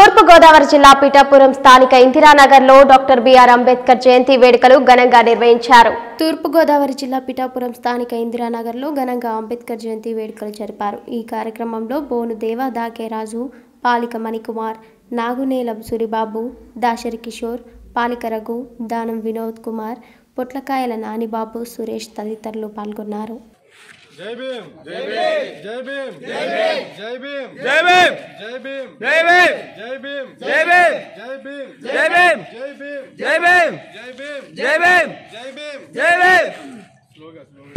తూర్పు గోదావరి జిల్లా పిఠాపురం స్థానిక ఇందిరానగర్లో డాక్టర్ బిఆర్ అంబేద్కర్ జయంతి వేడుకలు ఘనంగా నిర్వహించారు తూర్పు గోదావరి జిల్లా పిఠాపురం స్థానిక ఇందిరానగర్లో ఘనంగా అంబేద్కర్ జయంతి వేడుకలు జరిపారు ఈ కార్యక్రమంలో బోను దేవ దాకేరాజు పాలిక మణికుమార్ నాగునేల సూరిబాబు దాశరి కిషోర్ పాలిక రఘు దానం వినోద్ కుమార్ పొట్లకాయల నానిబాబు సురేష్ తదితరులు పాల్గొన్నారు జై భీమ్ జై భీమ్ జై భీమ్ జై భీమ్ జై భీమ్ జై భీమ్ జై భీమ్ జై భీమ్ జై భీమ్ జై భీమ్ జై భీమ్ జై భీమ్ జై భీమ్ జై భీమ్ జై భీమ్ జై భీమ్ జై భీమ్